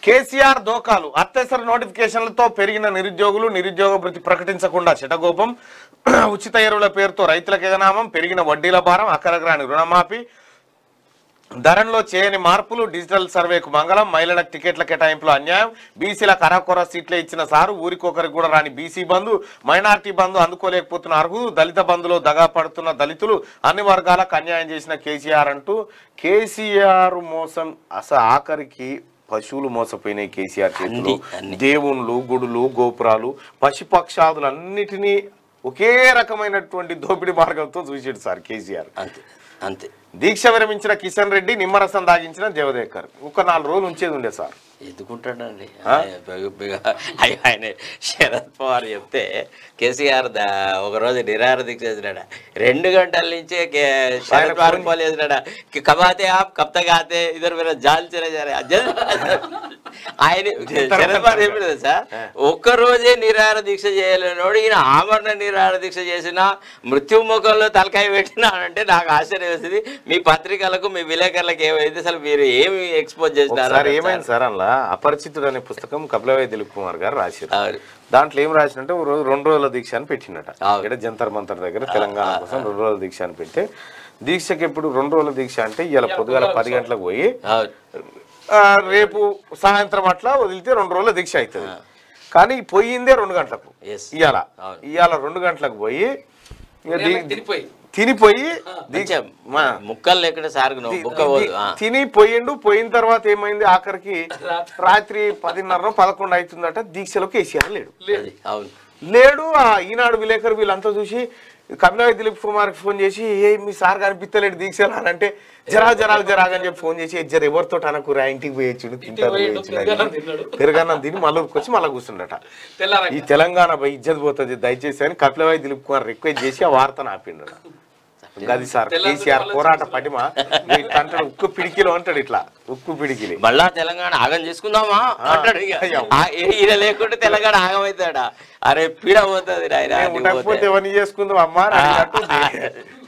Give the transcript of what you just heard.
కేసీఆర్ దోకాలు అత్యవసర నోటిఫికేషన్లతో పెరిగిన నిరుద్యోగులు నిరుద్యోగ భృతి ప్రకటించకుండా చిటగోపం ఉచిత ఎరువుల పేరుతో రైతులకు ఎగనామం పెరిగిన వడ్డీల భారం అక్కరగ్రాని రుణమాఫీ ధరల్లో చేయని మార్పులు డిజిటల్ సర్వేకు మంగళం మహిళలకు టికెట్ల కేటాయింపులో అన్యాయం బీసీలకు అరకొర సీట్లే ఇచ్చిన సారు ఊరికొకరికి కూడా రాని బీసీ బంధు మైనార్టీ బంధు అందుకోలేకపోతున్న అర్హులు దళిత బంధులో దగా పడుతున్న దళితులు అన్ని వర్గాలకు అన్యాయం చేసిన కేసీఆర్ అంటూ కేసీఆర్ మోసం అసలు ఆఖరికి పశువులు మోసపోయినాయి కేసీఆర్ చేతులు అన్ని, అన్ని. దేవుళ్ళు గుడులు గోపురాలు పశుపక్షాదులు అన్నిటినీ ఒకే రకమైనటువంటి దోపిడీ మార్గంతో చూసాడు సార్ కేసీఆర్ అంతే అంతే దీక్ష విరమించిన కిషన్ రెడ్డి నిమ్మరసం దాగించిన జవదేకర్ ఒక నాలుగు రోజులు ఉంచేది ఉండే సార్ ఎందుకుంటాడండి ఆ? బిగ- బిగ- అయ్య- ఆయన శరద్ పవార్ చెప్తే కేసీఆర్ దా- ఒక రోజు నిరాహార దీక్ష చేసినాడ రెండు గంటల నుంచే కే- శరద్ పవార్ ఫోన్- పోల్ చేసినాడ "కి కబాతే ఆప్ కబ్ తక్ ఆతే ఇద్దరు మీరు జాల్ చలే జారే అజ్జ- ఆయన శరద్ పవార్ చెప్పింది సార్ ఒక్క రోజే నిరాహార దీక్ష చేయలేనోడు ఈయన ఆమరణ నిరాహార దీక్ష చేసిన మృత్యుముఖంలో తలకాయ పెట్టినా అంటే నాకు ఆశ్చర్యం వేసింది మీ పత్రికలకు మీ విలేకరులకు ఏమైంది అసలు మీరు ఏమి ఎక్స్పోజ్ చేసినారు ఒకసారి ఏమైంది సార్ అందులో అపరిచితుడు అనే పుస్తకం కపిలవై దిలీప్ కుమార్ గారు రాశారు అవును. దాంట్లో ఏం రాసినంటే ఓ రోజు రెండు రోజుల దీక్ష అని పెట్టిండట అవును. ఇక్కడ జంతర్ మంతర్ దగ్గర తెలంగాణ కోసం రెండు రోజుల దీక్ష అని పెడితే దీక్షకి ఎప్పుడు రెండు రోజుల దీక్ష అంటే ఇవాళ పొద్దుగాల పది గంటలకు పోయి అవును. ఆ, రేపు సాయంత్రం అట్లా వదిలితే రెండు రోజుల దీక్ష అవుతుంది కానీ పోయిందే రెండు గంటలకు Yes. ఇవాళ అవును. ఇవాళ రెండు గంటలకు పోయి ఇక దీ- తినిపోయి తినిపోయి దీక్ష మంచిగా మా- ముక్కలు లేకుండా సారుగు నువ్వు ముక్క పోదు ఆ. తిని పోయిండు పోయిన తర్వాత ఏమైంది ఆఖరికి రాత్రి పదిన్నర పదకొండు అవుతుందట దీక్షలో కేసీఆర్ లేడు అది, అవును లేడు ఆ ఈనాడు విలేకరు వీళ్ళంతా చూసి కపిలవాయి దిలీప్ కుమార్ ఫోన్ చేసి ఏ మీ సార్ కనిపిస్తలేడు దీక్షలు అని అంటే జరా జరాలు జరాగని చెప్పి ఫోన్ చేసి జర ఎవరితో అనకు ఇంటికి పోయొచ్చుడు తింటారు పోయిండు, పోయొచ్చుడు పెరుగన్నం అని. తిన్నాడు. పెరుగన్నం తిని మళ్ళీ వచ్చి మళ్ళీ కూర్చుండట తెల్లార ఈ తెలంగాణ పోయి ఇజ్జత్ పోతుంది దయచేసి అని కపిలవాయి దిలీప్ కుమార్ రిక్వెస్ట్ చేసి ఆ వార్తను ఆపిండు గది సార్ తెల్లారి కేసీఆర్ మళ్ళీ పోరాట పటిమ ఇట్లా అంటాడు ఉక్కు పిడికిలో అంటాడు ఇట్లా ఉక్కు పిడికిలి మళ్ళా తెలంగాణ ఆగం చేసుకుందామా అంటాడు ఇక. అయ్యో. ఆ, ఈ- ఈయన లేకుంటే తెలంగాణ ఆగమవుతాడా అరే పీడ పోతుంది నాయన మేము నీకు ఉండకపోతే పోతే. ఎవరిని చేసుకుందాం అమ్మా అని అడిగినట్టు